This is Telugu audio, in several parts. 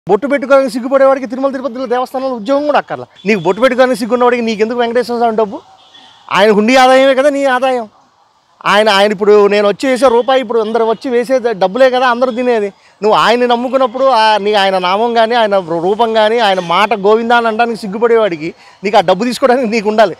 బొట్టు పెట్టుకోవడానికి సిగ్గుపడేవాడికి తిరుమల తిరుపతిలో దేవస్థానంలో ఉద్యోగం కూడా అక్కర్లా నీకు బొట్టు పెట్టుకోవడానికి సిగ్గున్నవాడికి నీకు ఎందుకు వెంకటేశ్వర స్వామి డబ్బు ఆయన హుండీ ఆదాయమే కదా నీ ఆదాయం ఆయన ఆయన ఇప్పుడు నేను వచ్చి వేసే రూపాయి ఇప్పుడు అందరు వచ్చి వేసే డబ్బులే కదా అందరూ తినేది నువ్వు ఆయన్ని నమ్ముకున్నప్పుడు ఆ నీ ఆయన నామం కానీ ఆయన రూపం కానీ ఆయన మాట గోవిందా అని అనడానికి సిగ్గుపడేవాడికి నీకు ఆ డబ్బు తీసుకోవడానికి నీకు ఉండాలి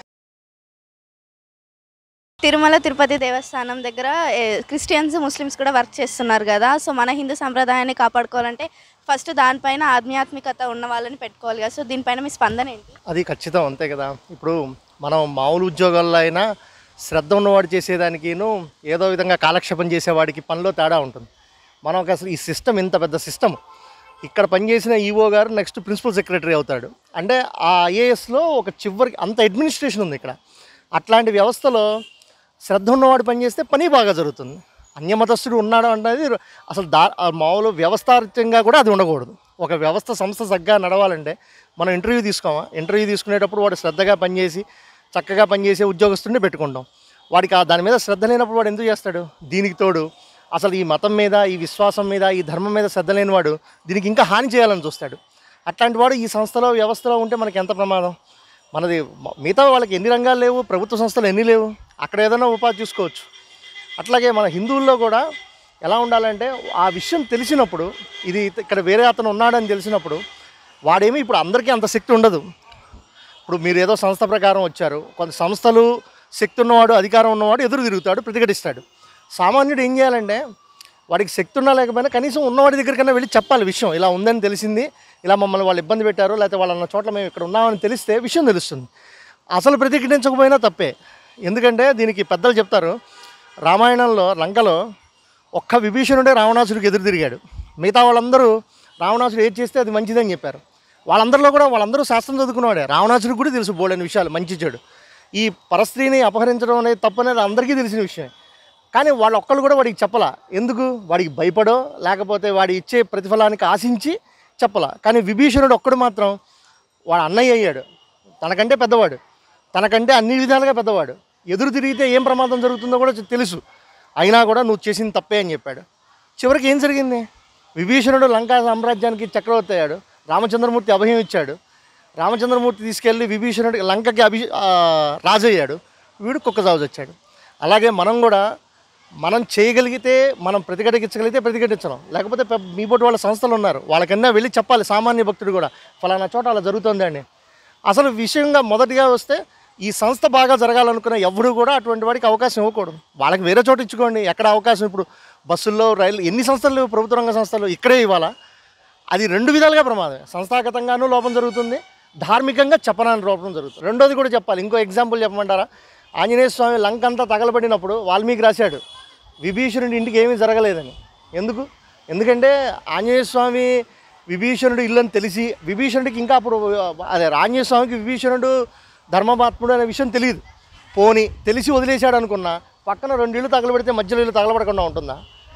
తిరుమల తిరుపతి దేవస్థానం దగ్గర ఏ, క్రిస్టియన్స్ ముస్లిమ్స్ కూడా వర్క్ చేస్తున్నారు కదా సో మన హిందూ సంప్రదాయాన్ని కాపాడుకోవాలంటే ఫస్ట్ దానిపైన ఆధ్యాత్మికత ఉన్న వాళ్ళని పెట్టుకోవాలి కదా సో దీనిపైన మీ స్పందన ఏంటి అది ఖచ్చితం అంతే కదా ఇప్పుడు మనం మామూలు ఉద్యోగాల్లో అయినా శ్రద్ధ ఉన్నవాడు చేసేదానికిను ఏదో విధంగా కాలక్షేపం చేసేవాడికి పనిలో తేడా ఉంటుంది మనకు అసలు ఈ సిస్టమ్ ఇంత పెద్ద సిస్టమ్ ఇక్కడ పనిచేసిన ఈఓ గారు నెక్స్ట్ ప్రిన్సిపల్ సెక్రటరీ అవుతాడు అంటే ఆ ఐఏఎస్లో ఒక చివరికి అంత అడ్మినిస్ట్రేషన్ ఉంది ఇక్కడ అట్లాంటి వ్యవస్థలో శ్రద్ధ ఉన్నవాడు పనిచేస్తే పని బాగా జరుగుతుంది అన్యమతస్థుడు ఉన్నాడు అనేది అసలు దా ఆ మామూలు వ్యవస్థారితంగా కూడా అది ఉండకూడదు ఒక వ్యవస్థ సంస్థ చక్కగా నడవాలంటే మనం ఇంటర్వ్యూ తీసుకోమా ఇంటర్వ్యూ తీసుకునేటప్పుడు వాడు శ్రద్ధగా పనిచేసి చక్కగా పనిచేసే ఉద్యోగస్తుడిని పెట్టుకుంటాం వాడికి ఆ దాని మీద శ్రద్ధ లేనప్పుడు వాడు ఎందుకు చేస్తాడు దీనికి తోడు అసలు ఈ మతం మీద ఈ విశ్వాసం మీద ఈ ధర్మం మీద శ్రద్ధ లేనివాడు దీనికి ఇంకా హాని చేయాలని చూస్తాడు అట్లాంటి వాడు ఈ సంస్థలో వ్యవస్థలో ఉంటే మనకి ఎంత ప్రమాదం మనది మ- మిగతా వాళ్ళకి ఎన్ని రంగాలు లేవు ప్రభుత్వ సంస్థలు ఎన్ని లేవు అక్కడ ఏదైనా ఉపాధి చూసుకోవచ్చు అట్లాగే మన హిందువుల్లో కూడా ఎలా ఉండాలంటే ఆ విషయం తెలిసినప్పుడు ఇది ఇక్కడ వేరే అతను ఉన్నాడని తెలిసినప్పుడు వాడేమి ఇప్పుడు అందరికీ అంత శక్తి ఉండదు ఇప్పుడు మీరు ఏదో సంస్థ ప్రకారం వచ్చారు కొంత సంస్థలు శక్తి ఉన్నవాడు అధికారం ఉన్నవాడు ఎదురు తిరుగుతాడు ప్రతిఘటిస్తాడు సామాన్యుడు ఏం చేయాలంటే వాడికి శక్తి ఉన్నా లేకపోయినా కనీసం ఉన్నవాడి దగ్గరికైనా వెళ్ళి చెప్పాలి విషయం ఇలా ఉందని తెలిసింది ఇలా మమ్మల్ని వాళ్ళు ఇబ్బంది పెట్టారు లేకపోతే వాళ్ళన్న చోట్ల మేము ఇక్కడ ఉన్నామని తెలిస్తే విషయం తెలుస్తుంది అసలు ప్రతిఘటించకపోయినా తప్పే ఎందుకంటే దీనికి పెద్దలు చెప్తారు రామాయణంలో లంకలో ఒక్క విభీషణుడే రావణాసుడికి ఎదురు తిరిగాడు మిగతా వాళ్ళందరూ రావణాసుడు ఏది చేస్తే అది మంచిదని చెప్పారు వాళ్ళందరిలో కూడా వాళ్ళందరూ శాస్త్రం చదువుకున్నవాడే రావణాసుడికి కూడా తెలుసు బోడని విషయాలు మంచి చెడు ఈ పరస్త్రీని అపహరించడం అనేది తప్పనేది అందరికీ తెలిసిన విషయమే కానీ వాళ్ళు ఒక్కళ్ళు కూడా వాడికి చెప్పలా ఎందుకు వాడికి భయపడో లేకపోతే వాడి ఇచ్చే ప్రతిఫలానికి ఆశించి చెప్పలా కానీ విభీషణుడు ఒక్కడు మాత్రం వాడు అన్నయ్య అయ్యాడు తనకంటే పెద్దవాడు తనకంటే అన్ని విధాలుగా పెద్దవాడు ఎదురు తిరిగితే ఏం ప్రమాదం జరుగుతుందో కూడా తెలుసు అయినా కూడా నువ్వు చేసింది తప్పే అని చెప్పాడు చివరికి ఏం జరిగింది విభీషణుడు లంకా సామ్రాజ్యానికి చక్రవర్తి అయ్యాడు రామచంద్రమూర్తి అభయం ఇచ్చాడు రామచంద్రమూర్తి తీసుకెళ్ళి విభీషణుడి లంకకి అభి ఆ, రాజు అయ్యాడు వీడు కుక్కజావుజు వచ్చాడు అలాగే మనం కూడా మనం చేయగలిగితే మనం ప్రతిఘటించగలిగితే ప్రతిఘటించడం లేకపోతే పె- మీ పోటీ వాళ్ళ సంస్థలు ఉన్నారు వాళ్ళకన్నా వెళ్ళి చెప్పాలి సామాన్య భక్తుడు కూడా ఫలానా చోట అలా జరుగుతుంది అండి అసలు విషయంగా మొదటిగా వస్తే ఈ సంస్థ బాగా జరగాలనుకున్న ఎవరు కూడా అటువంటి వాడికి అవకాశం ఇవ్వకూడదు వాళ్ళకి వేరే చోట ఇచ్చుకోండి ఎక్కడ అవకాశం ఇప్పుడు బస్సుల్లో రైలు ఎన్ని సంస్థలు లేవు ప్రభుత్వ రంగ సంస్థలు ఇక్కడే ఇవ్వాలా అది రెండు విధాలుగా ప్రమాదమే సంస్థాగతంగానూ లోపం జరుగుతుంది ధార్మికంగా చెప్పనాని లోపం జరుగుతుంది రెండోది కూడా చెప్పాలి ఇంకో ఎగ్జాంపుల్ చెప్పమంటారా ఆంజనేయ స్వామి లంక అంతా తగలబడినప్పుడు వాల్మీకి రాశాడు విభీషణుడి ఇంటికి ఏమీ జరగలేదని ఎందుకు ఎందుకంటే ఆంజనేయ స్వామి విభీషణుడు ఇల్లు అని తెలిసి విభీషణుడికి ఇంకా అప్పుడు అదే ఆంజనేయ స్వామికి విభీషణుడు ధర్మమాత్ముడు అనే విషయం తెలియదు పోని తెలిసి వదిలేశాడు అనుకున్నా పక్కన రెండు ఇళ్ళు తగలబెడితే మధ్యలో ఇల్లు తగలబడకుండా ఉంటుందా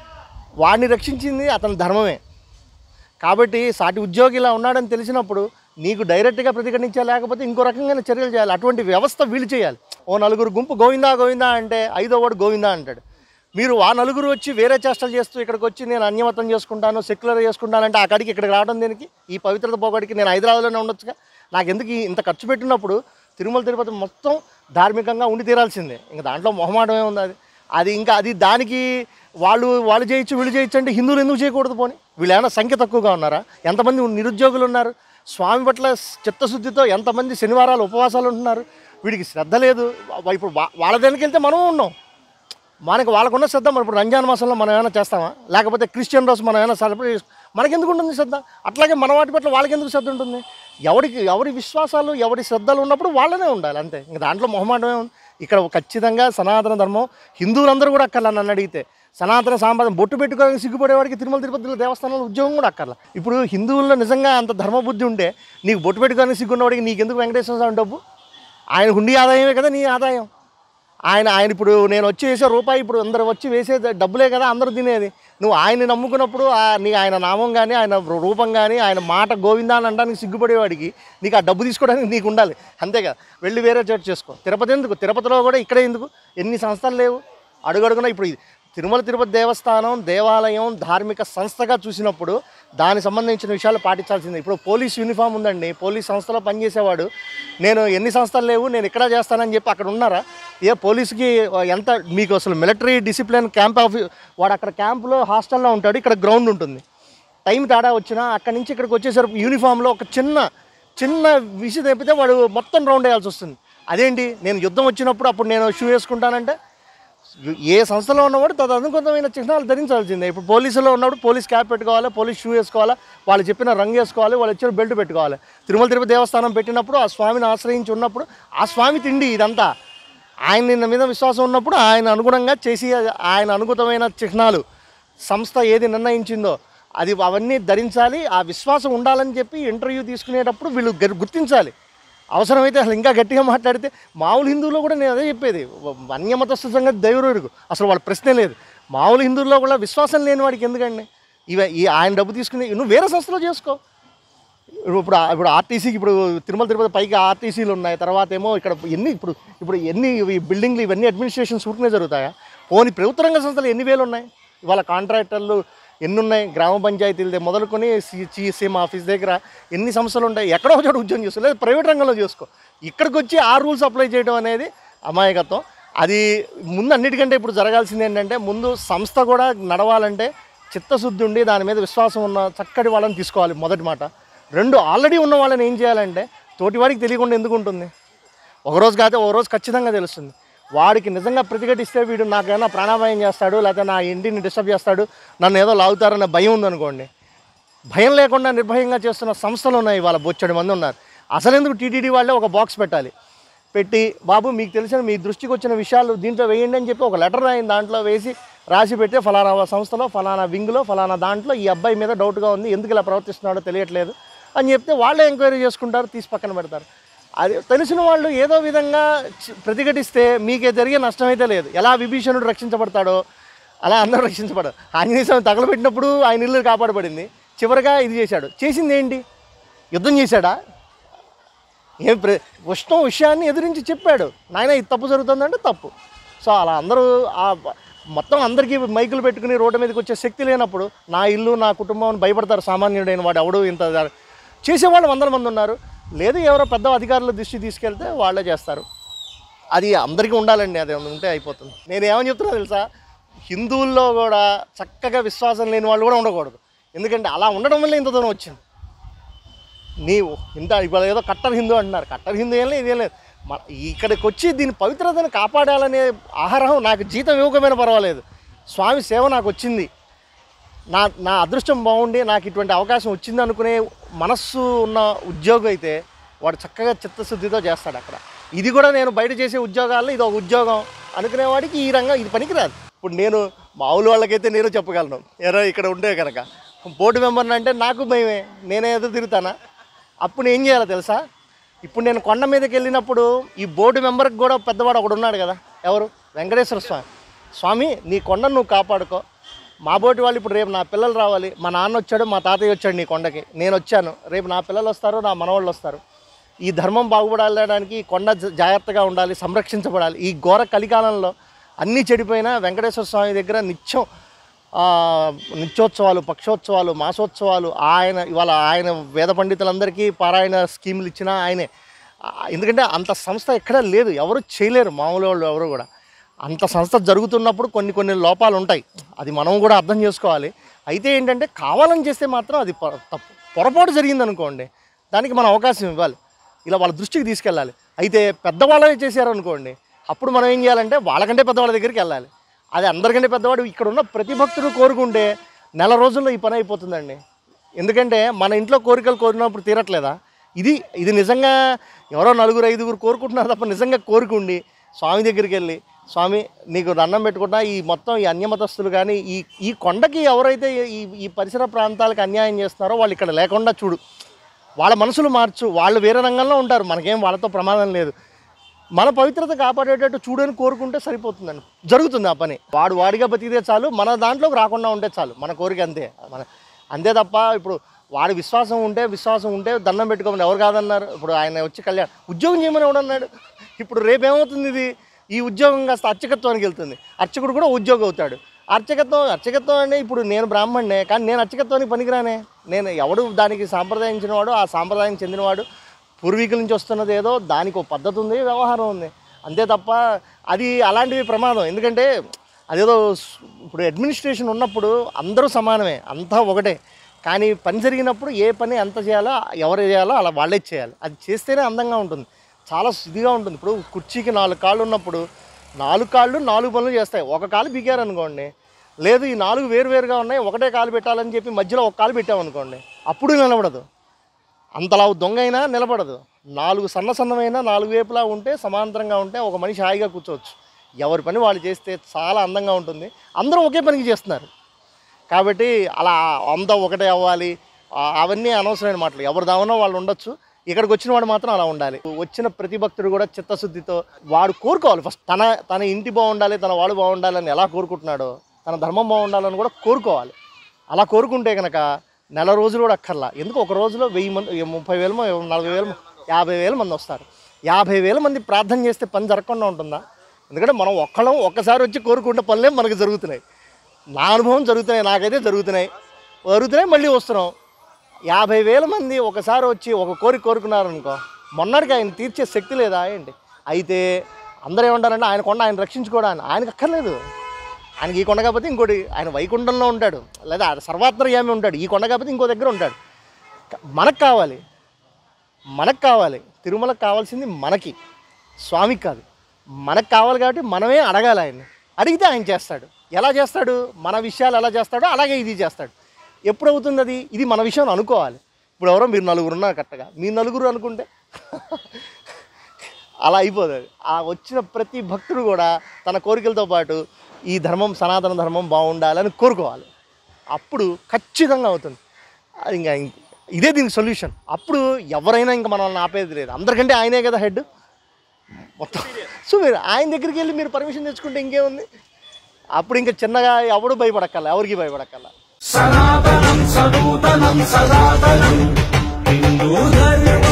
వాడిని రక్షించింది అతని ధర్మమే కాబట్టి సాటి ఉద్యోగి ఇలా ఉన్నాడని తెలిసినప్పుడు నీకు డైరెక్ట్గా ప్రతిఘటించాలి లేకపోతే ఇంకో రకంగా చర్యలు చేయాలి అటువంటి వ్యవస్థ వీళ్ళు చేయాలి ఓ నలుగురు గుంపు గోవిందా గోవిందా అంటే ఐదో వాడు గోవిందా అంటాడు మీరు ఆ నలుగురు వచ్చి వేరే చేష్టలు చేస్తూ ఇక్కడికి వచ్చి నేను అన్యమతం చేసుకుంటాను సెక్యులర్ చేసుకుంటానంటే ఆ కాడికి ఇక్కడికి రావడం దేనికి ఈ పవిత్రత పోగడికి నేను హైదరాబాద్లోనే ఉండొచ్చుగా నాకు ఎందుకు ఈ- ఇంత ఖర్చు పెట్టినప్పుడు తిరుమల తిరుపతి మొత్తం ధార్మికంగా ఉండి తీరాల్సిందే ఇంకా దాంట్లో మొహమాటమే ఉంది అది అది ఇంకా అది దానికి వాళ్ళు వాళ్ళు చేయొచ్చు వీళ్ళు చేయొచ్చు అంటే హిందువులు ఎందుకు చేయకూడదు పోని వీళ్ళు ఏమైనా సంఖ్య తక్కువగా ఉన్నారా ఎంతమంది నిరుద్యోగులు ఉన్నారు స్వామి పట్ల చిత్తశుద్ధితో ఎంతమంది శనివారాలు ఉపవాసాలు ఉంటున్నారు వీడికి శ్రద్ధ లేదు వా- ఇప్పుడు వా- వాళ్ళ దగ్గరికి వెళ్తే మనం ఉన్నాం మనకి వాళ్ళకున్న శ్రద్ధ మనం ఇప్పుడు రంజాన్ మాసంలో మనం ఏమైనా చేస్తామా లేకపోతే క్రిస్టియన్ రోజు మనం ఏమైనా సెలబ్రేట్ చేస్తాం మనకి ఎందుకు ఉంటుంది శ్రద్ధ అట్లాగే మన వాటి పట్ల వాళ్ళకి ఎందుకు శ్రద్ధ ఉంటుంది ఎవరికి ఎవరి విశ్వాసాలు ఎవరి శ్రద్ధలు ఉన్నప్పుడు వాళ్ళనే ఉండాలి అంతే ఇంకా దాంట్లో మొహమాటమే ఉంది ఇక్కడ ఖచ్చితంగా సనాతన ధర్మం హిందువులందరూ కూడా అక్కర్లా నన్ను అడిగితే సనాతన సాంప్రదాయం బొట్టు పెట్టుకోవడానికి సిగ్గుపడేవాడికి తిరుమల తిరుపతిలో దేవస్థానంలో ఉద్యోగం కూడా అక్కర్లా ఇప్పుడు హిందువుల్లో నిజంగా అంత ధర్మబుద్ధి ఉంటే నీకు బొట్టు పెట్టుకోవడానికి సిగ్గున్నవాడికి నీకు ఎందుకు వెంకటేశ్వర స్వామి డబ్బు ఆయన హుండీ ఆదాయమే కదా నీ ఆదాయం ఆయన ఆయన ఇప్పుడు నేను వచ్చి వేసే రూపాయి ఇప్పుడు అందరు వచ్చి వేసే డబ్బులే కదా అందరూ తినేది నువ్వు ఆయన్ని నమ్ముకున్నప్పుడు ఆ నీ ఆయన నామం కానీ ఆయన రూపం కానీ ఆయన మాట గోవిందా అని అనడానికి సిగ్గుపడేవాడికి నీకు ఆ డబ్బు తీసుకోవడానికి నీకు ఉండాలి అంతే కదా వెళ్ళి వేరే చోటు చేసుకో తిరుపతి ఎందుకు తిరుపతిలో కూడా ఇక్కడే ఎందుకు ఎన్ని సంస్థలు లేవు అడుగడుగునా ఇప్పుడు ఇది తిరుమల తిరుపతి దేవస్థానం దేవాలయం ధార్మిక సంస్థగా చూసినప్పుడు దానికి సంబంధించిన విషయాలు పాటించాల్సిందే ఇప్పుడు పోలీస్ యూనిఫామ్ ఉందండి పోలీస్ సంస్థలో పనిచేసేవాడు నేను ఎన్ని సంస్థలు లేవు నేను ఇక్కడ చేస్తానని చెప్పి అక్కడ ఉన్నారా ఏ పోలీస్కి ఎంత మీకు అసలు మిలిటరీ డిసిప్లిన్ క్యాంప్ ఆఫీ వాడు అక్కడ క్యాంపులో హాస్టల్లో ఉంటాడు ఇక్కడ గ్రౌండ్ ఉంటుంది టైం తేడా వచ్చినా అక్కడి నుంచి ఇక్కడికి వచ్చేసరికి యూనిఫామ్లో ఒక చిన్న చిన్న విషయం తప్పితే వాడు మొత్తం రౌండ్ వేయాల్సి వస్తుంది అదేంటి నేను యుద్ధం వచ్చినప్పుడు అప్పుడు నేను షూ వేసుకుంటానంటే ఏ సంస్థలో ఉన్నవాడు తదనుకూలమైన చిహ్నాలు ధరించాల్సిందే ఇప్పుడు పోలీసులో ఉన్నప్పుడు పోలీస్ క్యాప్ పెట్టుకోవాలి పోలీస్ షూ వేసుకోవాలి వాళ్ళు చెప్పిన రంగు వేసుకోవాలి వాళ్ళు ఇచ్చిన బెల్ట్ పెట్టుకోవాలి తిరుమల తిరుపతి దేవస్థానం పెట్టినప్పుడు ఆ స్వామిని ఆశ్రయించి ఉన్నప్పుడు ఆ స్వామి తిండి ఇదంతా ఆయన నిన్న మీద విశ్వాసం ఉన్నప్పుడు ఆయన అనుగుణంగా చేసి ఆయన అనుగుణమైన చిహ్నాలు సంస్థ ఏది నిర్ణయించిందో అది అవన్నీ ధరించాలి ఆ విశ్వాసం ఉండాలని చెప్పి ఇంటర్వ్యూ తీసుకునేటప్పుడు వీళ్ళు గర్- గుర్తించాలి అవసరమైతే అసలు ఇంకా గట్టిగా మాట్లాడితే మామూలు హిందువుల్లో కూడా నేను అదే చెప్పేది అన్యమతస్థ సంగతి దైవరుడు అసలు వాళ్ళ ప్రశ్నే లేదు మామూలు హిందువుల్లో కూడా విశ్వాసం లేని వాడికి ఎందుకండి ఇవ ఈ ఆయన డబ్బు తీసుకుని నువ్వు వేరే సంస్థలో చేసుకో ఇప్పుడు ఇప్పుడు ఆర్టీసీకి ఇప్పుడు తిరుమల తిరుపతి పైకి ఆర్టీసీలు ఉన్నాయి తర్వాత ఏమో ఇక్కడ ఎన్ని ఇప్పుడు ఇప్పుడు ఎన్ని ఈ బిల్డింగ్లు ఇవన్నీ అడ్మినిస్ట్రేషన్స్ ఊరికనే జరుగుతాయా పోనీ ప్రభుత్వ రంగ సంస్థలు ఎన్ని వేలు ఉన్నాయి ఇవాళ కాంట్రాక్టర్లు ఎన్ని ఉన్నాయి గ్రామ పంచాయతీలదే మొదలుకొని సి సీఎం ఆఫీస్ దగ్గర ఎన్ని సంస్థలు ఉంటాయి ఎక్కడో ఒక చోట ఉద్యోగం చేసుకో లేదా ప్రైవేట్ రంగంలో చేసుకో ఇక్కడికి వచ్చి ఆ రూల్స్ అప్లై చేయడం అనేది అమాయకత్వం అది ముందు అన్నిటికంటే ఇప్పుడు జరగాల్సింది ఏంటంటే ముందు సంస్థ కూడా నడవాలంటే చిత్తశుద్ధి ఉండి దాని మీద విశ్వాసం ఉన్న చక్కటి వాళ్ళని తీసుకోవాలి మొదటి మాట రెండు ఆల్రెడీ ఉన్న వాళ్ళని ఏం చేయాలంటే తోటివాడికి తెలియకుండా ఎందుకు ఉంటుంది ఒకరోజు కాకపోతే ఒక రోజు ఖచ్చితంగా తెలుస్తుంది వాడికి నిజంగా ప్రతిఘటిస్తే వీడు నాకేమైనా ప్రాణాపాయం చేస్తాడు లేకపోతే నా ఇంటిని డిస్టర్బ్ చేస్తాడు నన్ను ఏదో లాగుతారన్న భయం ఉందనుకోండి భయం లేకుండా నిర్భయంగా చేస్తున్న సంస్థలు ఉన్నాయి ఇవాళ బొచ్చడి మంది ఉన్నారు అసలు ఎందుకు టీటీడీ వాళ్ళే ఒక బాక్స్ పెట్టాలి పెట్టి బాబు మీకు తెలిసిన మీ దృష్టికి వచ్చిన విషయాలు దీంట్లో వేయండి అని చెప్పి ఒక లెటర్ రాయిన దాంట్లో వేసి రాసి పెడితే ఫలానా సంస్థలో ఫలానా వింగ్లో ఫలానా దాంట్లో ఈ అబ్బాయి మీద డౌట్గా ఉంది ఎందుకు ఇలా ప్రవర్తిస్తున్నాడో తెలియట్లేదు అని చెప్తే వాళ్ళే ఎంక్వైరీ చేసుకుంటారు తీసి పక్కన పెడతారు అది తెలిసిన వాళ్ళు ఏదో విధంగా చి- ప్రతిఘటిస్తే మీకే జరిగే నష్టమైతే లేదు ఎలా విభీషణుడు రక్షించబడతాడో అలా అందరూ రక్షించబడారు ఆంజనేయ స్వామి తగలబెట్టినప్పుడు ఆయన ఇల్లు కాపాడబడింది చివరిగా ఇది చేశాడు చేసింది ఏంటి యుద్ధం చేశాడా ఏం ప్ర ఉష్ణం విషయాన్ని ఎదిరించి చెప్పాడు నాయన ఇది తప్పు జరుగుతుందంటే తప్పు సో అలా అందరూ ఆ మొత్తం అందరికీ మైకులు పెట్టుకుని రోడ్డు మీదకి వచ్చే శక్తి లేనప్పుడు నా ఇల్లు నా కుటుంబం అని భయపడతారు సామాన్యుడైన వాడు ఎవడు ఇంత దా- చేసేవాళ్ళు వందల మంది ఉన్నారు లేదు ఎవరో పెద్ద అధికారుల దృష్టి తీసుకెళ్తే వాళ్ళే చేస్తారు అది అందరికీ ఉండాలండి అది ఉంటే అయిపోతుంది నేను ఏమని చెప్తున్నా తెలుసా హిందువుల్లో కూడా చక్కగా విశ్వాసం లేని వాళ్ళు కూడా ఉండకూడదు ఎందుకంటే అలా ఉండడం వల్ల ఇంత దూరం వచ్చింది నీవు ఇంత ఇవాళ ఏదో కట్టర్ హిందూ అంటున్నారు కట్టర్ హిందూ ఏం లేదు ఇదేం లేదు మ- ఇక్కడికి వచ్చి దీని పవిత్రతను కాపాడాలనే ఆహారం నాకు జీతం ఇవ్వకపోయినా పర్వాలేదు స్వామి సేవ నాకు వచ్చింది నా నా అదృష్టం బాగుండి నాకు ఇటువంటి అవకాశం వచ్చింది అనుకునే మనస్సు ఉన్న ఉద్యోగం అయితే వాడు చక్కగా చిత్తశుద్ధితో చేస్తాడు అక్కడ ఇది కూడా నేను బయట చేసే ఉద్యోగాల్లో ఇది ఒక ఉద్యోగం అనుకునేవాడికి ఈ రంగం ఇది పనికిరాదు ఇప్పుడు నేను మామూలు వాళ్ళకైతే నేను చెప్పగలను ఎరా ఇక్కడ ఉంటే కనుక బోర్డు మెంబర్ని అంటే నాకు భయమే నేనే ఎదురు తిరుగుతానా అప్పుడు ఏం చేయాలో తెలుసా ఇప్పుడు నేను కొండ మీదకి వెళ్ళినప్పుడు ఈ బోర్డు మెంబర్కి కూడా పెద్దవాడు ఒకడు ఉన్నాడు కదా ఎవరు వెంకటేశ్వర స్వామి స్వామి నీ కొండను నువ్వు కాపాడుకో మా బోటి వాళ్ళు ఇప్పుడు రేపు నా పిల్లలు రావాలి మా నాన్న వచ్చాడు మా తాతయ్య వచ్చాడు నీ కొండకి నేను వచ్చాను రేపు నా పిల్లలు వస్తారు నా మనవాళ్ళు వస్తారు ఈ ధర్మం బాగుపడాలడానికి ఈ కొండ జ- జాగ్రత్తగా ఉండాలి సంరక్షించబడాలి ఈ ఘోర కలికాలంలో అన్నీ చెడిపోయినా వెంకటేశ్వర స్వామి దగ్గర నిత్యం ఆ, నిత్యోత్సవాలు పక్షోత్సవాలు మాసోత్సవాలు ఆయన ఇవాళ ఆయన వేద పండితులందరికీ పారాయణ స్కీములు ఇచ్చినా ఆయనే ఆ, ఎందుకంటే అంత సంస్థ ఎక్కడా లేదు ఎవరు చేయలేరు మామూలు వాళ్ళు ఎవరు కూడా అంత సంస్థ జరుగుతున్నప్పుడు కొన్ని కొన్ని లోపాలు ఉంటాయి అది మనం కూడా అర్థం చేసుకోవాలి అయితే ఏంటంటే కావాలని చేస్తే మాత్రం అది పొ- తప్పు పొరపాటు జరిగింది అనుకోండి దానికి మనం అవకాశం ఇవ్వాలి ఇలా వాళ్ళ దృష్టికి తీసుకెళ్ళాలి అయితే పెద్దవాళ్ళే చేశారనుకోండి అప్పుడు మనం ఏం చేయాలంటే వాళ్ళకంటే పెద్దవాళ్ళ దగ్గరికి వెళ్ళాలి అది అందరికంటే పెద్దవాడు ఇక్కడ ఉన్న ప్రతి భక్తుడు కోరుకుంటే నెల రోజుల్లో ఈ పని అయిపోతుందండి ఎందుకంటే మన ఇంట్లో కోరికలు కోరినప్పుడు తీరట్లేదా ఇది ఇది నిజంగా ఎవరో నలుగురు ఐదుగురు కోరుకుంటున్నారు తప్ప నిజంగా కోరుకుండి స్వామి దగ్గరికి వెళ్ళి స్వామి నీకు దండం పెట్టుకుంటా ఈ మొత్తం ఈ అన్యమతస్తులు కానీ ఈ ఈ కొండకి ఎవరైతే ఈ ఈ పరిసర ప్రాంతాలకు అన్యాయం చేస్తున్నారో వాళ్ళు ఇక్కడ లేకుండా చూడు వాళ్ళ మనసులు మార్చు వాళ్ళు వేరే రంగంలో ఉంటారు మనకేం వాళ్ళతో ప్రమాదం లేదు మన పవిత్రత కాపాడేటట్టు చూడని కోరుకుంటే సరిపోతుందండి జరుగుతుంది ఆ పని వాడు వాడిగా బతికితే చాలు మన దాంట్లోకి రాకుండా ఉంటే చాలు మన కోరిక అంతే మన అంతే తప్ప ఇప్పుడు వాడి విశ్వాసం ఉంటే విశ్వాసం ఉంటే దండం పెట్టుకోమని ఎవరు కాదన్నారు ఇప్పుడు ఆయన వచ్చి కళ్యాణ్ ఉద్యోగం చేయమని ఎవడన్నాడు ఇప్పుడు రేపు ఏమవుతుంది ఇది ఈ ఉద్యోగం కాస్త అర్చకత్వానికి వెళ్తుంది అర్చకుడు కూడా ఉద్యోగం అవుతాడు అర్చకత్వం అర్చకత్వం అంటే ఇప్పుడు నేను బ్రాహ్మణ్ణే కానీ నేను అర్చకత్వానికి పనికిరానే నేను ఎవడు దానికి సాంప్రదాయించినవాడు ఆ సాంప్రదాయం చెందినవాడు పూర్వీకుల నుంచి వస్తున్నది ఏదో దానికి ఒక పద్ధతి ఉంది వ్యవహారం ఉంది అంతే తప్ప అది అలాంటివి ప్రమాదం ఎందుకంటే అదేదో స్- ఇప్పుడు అడ్మినిస్ట్రేషన్ ఉన్నప్పుడు అందరూ సమానమే అంతా ఒకటే కానీ పని జరిగినప్పుడు ఏ పని ఎంత చేయాలో ఎవరు చేయాలో అలా వాళ్ళే చేయాలి అది చేస్తేనే అందంగా ఉంటుంది చాలా ఇదిగా ఉంటుంది ఇప్పుడు కుర్చీకి నాలుగు కాళ్ళు ఉన్నప్పుడు నాలుగు కాళ్ళు నాలుగు పనులు చేస్తాయి ఒక కాలు బిగారు అనుకోండి లేదు ఈ నాలుగు వేరు వేరుగా ఉన్నాయి ఒకటే కాలు పెట్టాలని చెప్పి మధ్యలో ఒక కాలు పెట్టామనుకోండి అప్పుడు నిలబడదు అంతలా దొంగ అయినా నిలబడదు నాలుగు సన్న సన్నమైన నాలుగు వైపులా ఉంటే సమాంతరంగా ఉంటే ఒక మనిషి హాయిగా కూర్చోవచ్చు ఎవరి పని వాళ్ళు చేస్తే చాలా అందంగా ఉంటుంది అందరూ ఒకే పనికి చేస్తున్నారు కాబట్టి అలా అంతా ఒకటే అవ్వాలి ఆ- అవన్నీ అనవసరమైన మాటలు ఎవరు దావనో వాళ్ళు ఉండొచ్చు ఇక్కడికి వచ్చిన వాడు మాత్రం అలా ఉండాలి వచ్చిన ప్రతి భక్తుడు కూడా చిత్తశుద్ధితో వాడు కోరుకోవాలి ఫస్ట్ తన తన ఇంటి బాగుండాలి తన వాడు బాగుండాలని ఎలా కోరుకుంటున్నాడో తన ధర్మం బాగుండాలని కూడా కోరుకోవాలి అలా కోరుకుంటే కనుక నెల రోజులు కూడా అక్కర్లా ఎందుకు ఒక రోజులో వెయ్యి మంది ముప్పై వేలు నలభై వేలు యాభై వేల మంది వస్తారు యాభై వేల మంది ప్రార్థన చేస్తే పని జరగకుండా ఉంటుందా ఎందుకంటే మనం ఒక్కళ్ళం ఒక్కసారి వచ్చి కోరుకుంటే పనులే మనకు జరుగుతున్నాయి నా అనుభవం జరుగుతున్నాయి నాకైతే జరుగుతున్నాయి జరుగుతున్నాయి మళ్ళీ వస్తున్నాం యాభై వేల మంది ఒకసారి వచ్చి ఒక కోరిక కోరుకున్నారనుకో మొన్నటికి ఆయన తీర్చే శక్తి లేదా ఏంటి అయితే అందరూ ఏమంటారంటే ఆయన కొండ ఆయన రక్షించుకోవడానికి ఆయనకు అక్కర్లేదు ఆయనకి ఈ కొండ కాకపోతే ఇంకోటి ఆయన వైకుంఠంలో ఉంటాడు లేదా సర్వాత్మర్యామి ఉంటాడు ఈ కొండ కాకపోతే ఇంకో దగ్గర ఉంటాడు క- మనకు కావాలి మనకు కావాలి తిరుమలకు కావాల్సింది మనకి స్వామికి కాదు మనకు కావాలి కాబట్టి మనమే అడగాలి ఆయన్ని అడిగితే ఆయన చేస్తాడు ఎలా చేస్తాడు మన విషయాలు ఎలా చేస్తాడో అలాగే ఇది చేస్తాడు ఎప్పుడు అవుతుంది అది ఇది మన విషయం అనుకోవాలి ఇప్పుడు ఎవరో మీరు నలుగురు ఉన్నారు కరెక్ట్గా మీ నలుగురు అనుకుంటే అలా అయిపోతుంది ఆ వచ్చిన ప్రతి భక్తుడు కూడా తన కోరికలతో పాటు ఈ ధర్మం సనాతన ధర్మం బాగుండాలని కోరుకోవాలి అప్పుడు ఖచ్చితంగా అవుతుంది అది ఇంకా ఇం- ఇదే దీనికి సొల్యూషన్ అప్పుడు ఎవరైనా ఇంకా మనల్ని ఆపేది లేదు అందరికంటే ఆయనే కదా హెడ్ మొత్తం సో మీరు ఆయన దగ్గరికి వెళ్ళి మీరు పర్మిషన్ తెచ్చుకుంటే ఇంకేముంది అప్పుడు ఇంకా చిన్నగా ఎవడు భయపడక్కల ఎవరికి భయపడక్కల సనాతనం సనూతనం సనాతనం హిందూ ధర్మ